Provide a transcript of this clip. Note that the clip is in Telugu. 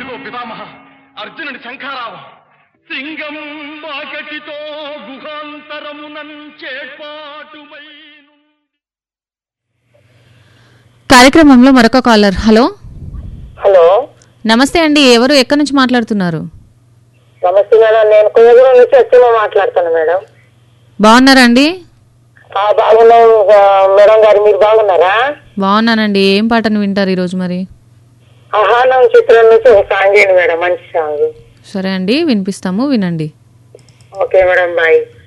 అదిగో పితామహ అర్జునుడి శంఖారావం సింగం వాకటితో గుహాంతరమునం చేపాటువై కార్యక్రమంలో మరొక కాలర్ హలో హలో నమస్తే అండి ఎవరు ఎక్కడి నుంచి మాట్లాడుతున్నారు నమస్తే మేడం నేను కుయ్యగూడెం నుంచి వచ్చేమో మాట్లాడుతాను మేడం బాగున్నారా అండి ఆ, బాగున్నాం ఆ, మేడం గారు మీరు బాగున్నారా బాగున్నానండి ఏం పాటను వింటారు ఈరోజు మరి ఆహానం చిత్రం నుంచి ఒక సాంగ్ చేయండి మేడం మంచి సాంగ్ సరే అండి వినిపిస్తాము వినండి ఓకే మేడం బాయ్